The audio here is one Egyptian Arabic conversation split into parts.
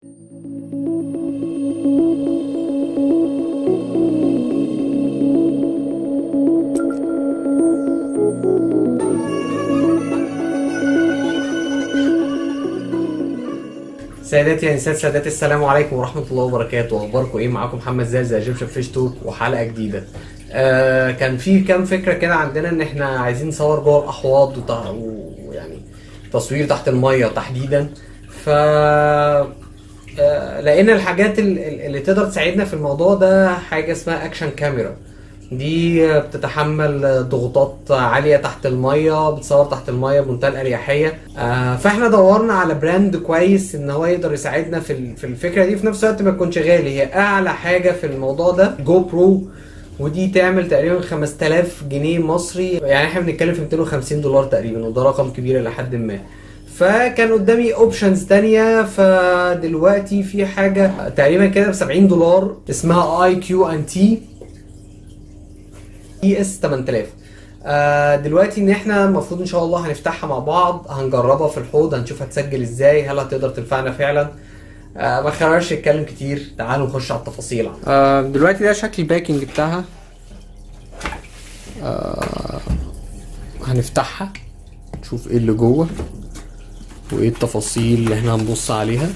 سادتي يا نساء سادتي السلام عليكم ورحمة الله وبركاته أخباركم إيه معاكم محمد زاز ايجيبشن فيش توك وحلقة جديدة آه كان في كام فكرة كده عندنا إن إحنا عايزين نصور جوه الأحواض وتع- ويعني تصوير تحت المية تحديدا ف آه، لقينا الحاجات ال- ال- اللي تقدر تساعدنا في الموضوع ده حاجة اسمها أكشن كاميرا دي آه، بتتحمل آه، ضغوطات عالية تحت المية بتصور تحت المية بمنتهى الأريحية آه، فاحنا دورنا على براند كويس ان هو يقدر يساعدنا في ال- في الفكرة دي في نفس الوقت ما تكونش غالي هي أعلى حاجة في الموضوع ده جو برو ودي تعمل تقريبا 5000 جنيه مصري يعني احنا بنتكلم في 250 دولار تقريبا وده رقم كبير الى حد ما فكان قدامي اوبشنز تانية فدلوقتي في حاجة تقريبا كده ب 70 دولار اسمها اي كيو ان تي اي اس 8000 آه دلوقتي ان احنا المفروض ان شاء الله هنفتحها مع بعض هنجربها في الحوض هنشوف هتسجل ازاي هل هتقدر تنفعنا فعلا آه ما خليناش نتكلم كتير تعالوا نخش على التفاصيل آه دلوقتي ده شكل الباكنج بتاعها آه هنفتحها نشوف ايه اللي جوه وايه التفاصيل اللي احنا هنبص عليها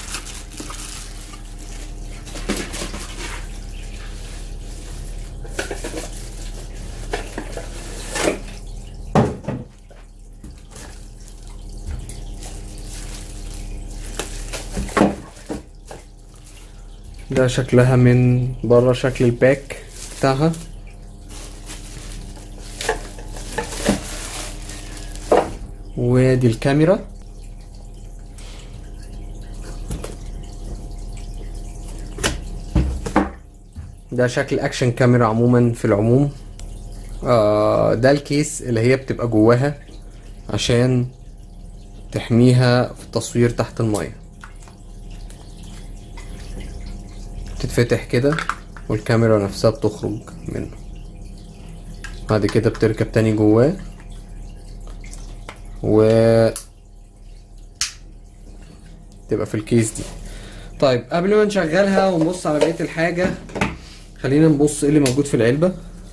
ده شكلها من بره شكل الباك بتاعها ودي الكاميرا ده شكل اكشن كاميرا عموما في العموم آه ده الكيس اللي هي بتبقى جواها عشان تحميها في التصوير تحت المية بتتفتح كده والكاميرا نفسها بتخرج منه بعد كده بتركب تاني جواه و تبقى في الكيس دي طيب قبل ما نشغلها ونبص على بقية الحاجة خلينا نبص ايه اللي موجود في العلبة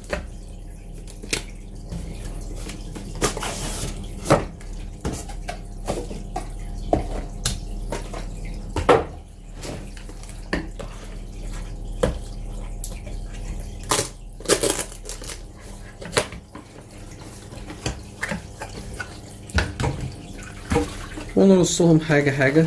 ونرصهم حاجة حاجة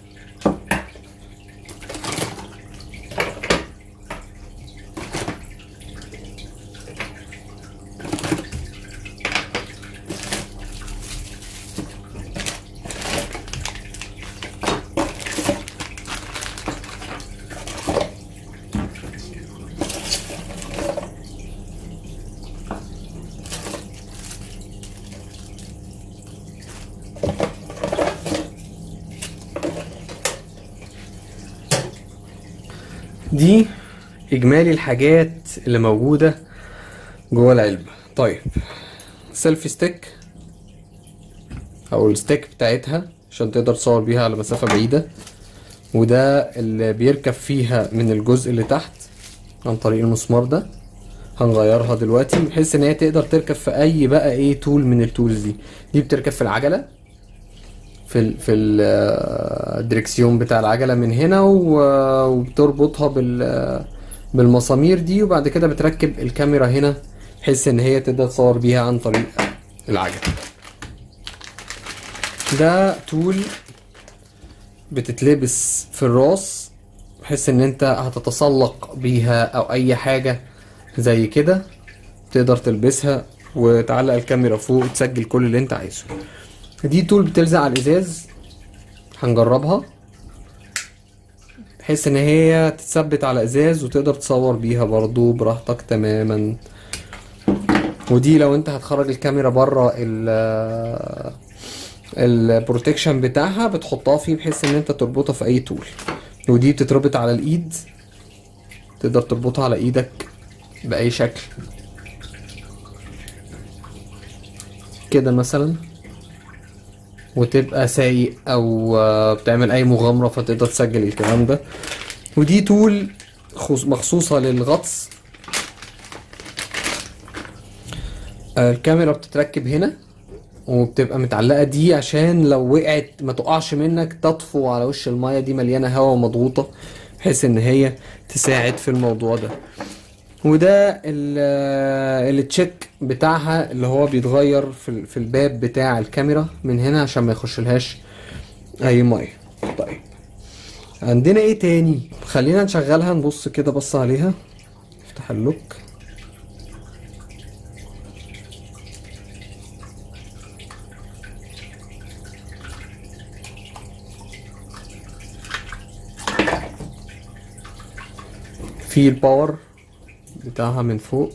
دي اجمالي الحاجات اللي موجوده جوه العلبه طيب سيلفي ستيك او الستيك بتاعتها عشان تقدر تصور بيها على مسافه بعيده وده اللي بيركب فيها من الجزء اللي تحت عن طريق المسمار ده هنغيرها دلوقتي بحيث ان هي تقدر تركب في اي بقى ايه تول من التولز دي دي بتركب في العجله في ال في ال- آه، الدركسيون بتاع العجله من هنا و- وبتربطها بال بالمسامير دي وبعد كده بتركب الكاميرا هنا بحيث ان هي تقدر تصور بيها عن طريق العجله ده تول بتتلبس في الراس بحيث ان انت هتتسلق بيها او اي حاجه زي كده تقدر تلبسها وتعلق الكاميرا فوق وتسجل كل اللي انت عايزه دي تول بتلزق على الازاز هنجربها بحيث ان هي تتثبت على ازاز وتقدر تصور بيها برضو براحتك تماما ودي لو انت هتخرج الكاميرا بره ال البروتكشن بتاعها بتحطها فيه بحيث ان انت تربطها في اي تول ودي بتتربط على الايد تقدر تربطها على ايدك باي شكل كده مثلا وتبقى سايق او آه، بتعمل اي مغامرة فتقدر تسجل الكلام ده ودي تول خص- مخصوصة للغطس آه، الكاميرا بتتركب هنا وبتبقى متعلقة دي عشان لو وقعت ما تقعش منك تطفو على وش المية دي مليانة هواء ومضغوطة بحيث ان هي تساعد في الموضوع ده وده ال- التشيك بتاعها اللي هو بيتغير في ال- في الباب بتاع الكاميرا من هنا عشان ما يخشلهاش اي ميه طيب عندنا ايه تاني خلينا نشغلها نبص كده بص عليها افتح اللوك في الباور بتاعها من فوق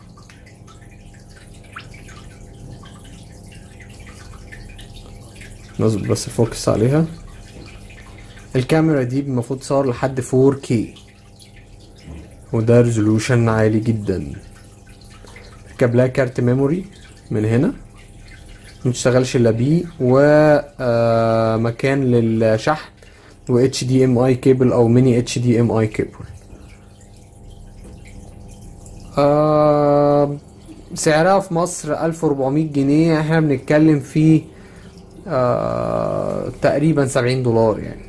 نظبط بس الفوكس عليها الكاميرا دي المفروض تصور لحد 4K وده ريزولوشن عالي جدا ركب لها كارت ميموري من هنا متشتغلش الا بيه ومكان للشحن و اتش دي ام اي كيبل او ميني اتش دي ام اي كيبل آه سعرها في مصر 1400 جنيه احنا بنتكلم في آه تقريبا 70 دولار يعني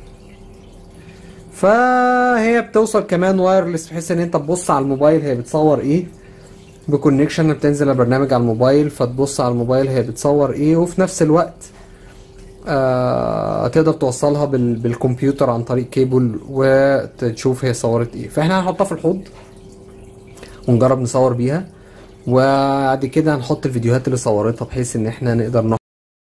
فهي بتوصل كمان وايرلس بحيث ان انت تبص على الموبايل هي بتصور ايه بكونكشن بتنزل البرنامج على الموبايل فتبص على الموبايل هي بتصور ايه وفي نفس الوقت آه تقدر توصلها بال بالكمبيوتر عن طريق كيبل وتشوف هي صورت ايه فاحنا هنحطها في الحوض ونجرب نصور بيها وبعد كده هنحط الفيديوهات اللي صورتها بحيث ان احنا نقدر نح...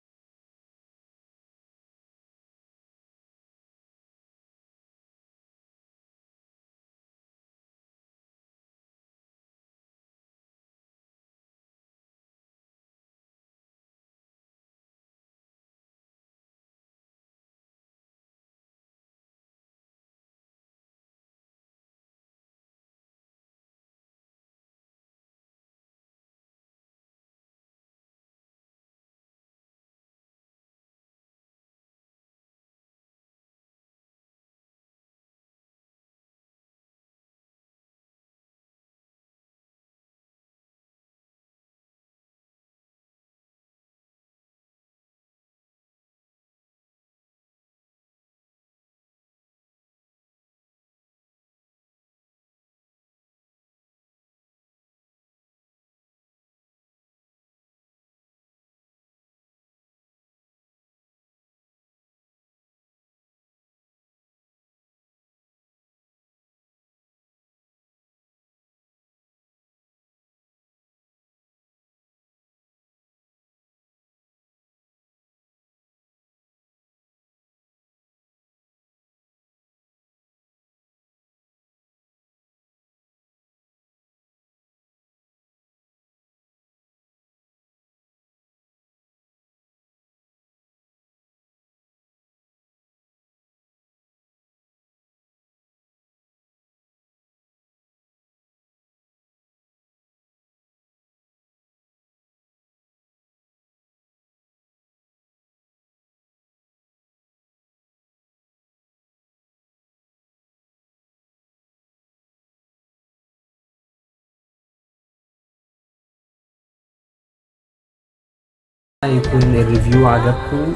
يكون الريفيو عجبكم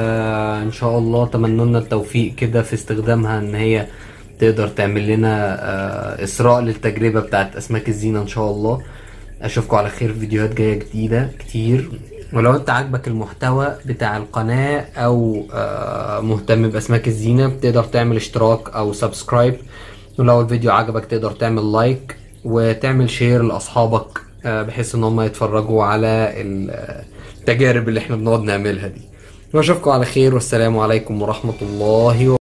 وان شاء الله اتمنى لنا التوفيق كده في استخدامها ان هي تقدر تعمل لنا آه، اسراء للتجربه بتاعت اسماك الزينه ان شاء الله اشوفكم على خير في فيديوهات جايه جديده كتير ولو انت عاجبك المحتوى بتاع القناه او آه، مهتم باسماك الزينه بتقدر تعمل اشتراك او سبسكرايب ولو الفيديو عجبك تقدر تعمل لايك وتعمل شير لاصحابك آه، بحيث ان هم يتفرجوا على ال- التجارب اللي احنا بنقعد نعملها دي واشوفكم على خير والسلام عليكم ورحمه الله وبركاته